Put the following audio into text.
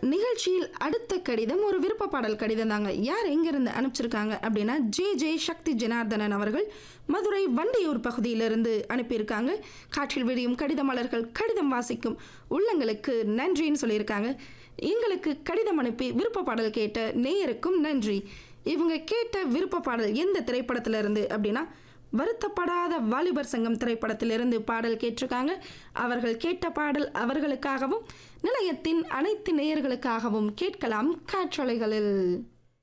நிகழ்ச்சியில் அடுத்த கடிதம் ஒரு விருப்ப பாடல் கடிதம் தாங்க யார் எங்கிருந்து அனுப்பிச்சிருக்காங்க அப்படின்னா ஜே ஜே சக்தி ஜனார்தனன் அவர்கள் மதுரை வண்டியூர் பகுதியிலிருந்து அனுப்பியிருக்காங்க காற்றில் விரியும் கடித மலர்கள் கடிதம் வாசிக்கும் உள்ளங்களுக்கு நன்றின்னு சொல்லியிருக்காங்க எங்களுக்கு கடிதம் அனுப்பி விருப்ப பாடல் கேட்ட நேயருக்கும் நன்றி இவங்க கேட்ட விருப்ப பாடல் எந்த திரைப்படத்துல இருந்து அப்படின்னா வருத்தப்படாத வாலிபர் சங்கம் திரைப்படத்திலிருந்து பாடல் கேட்டிருக்காங்க அவர்கள் கேட்ட பாடல் அவர்களுக்காகவும் நிலையத்தின் அனைத்து நேயர்களுக்காகவும் கேட்கலாம் காற்றலைகளில்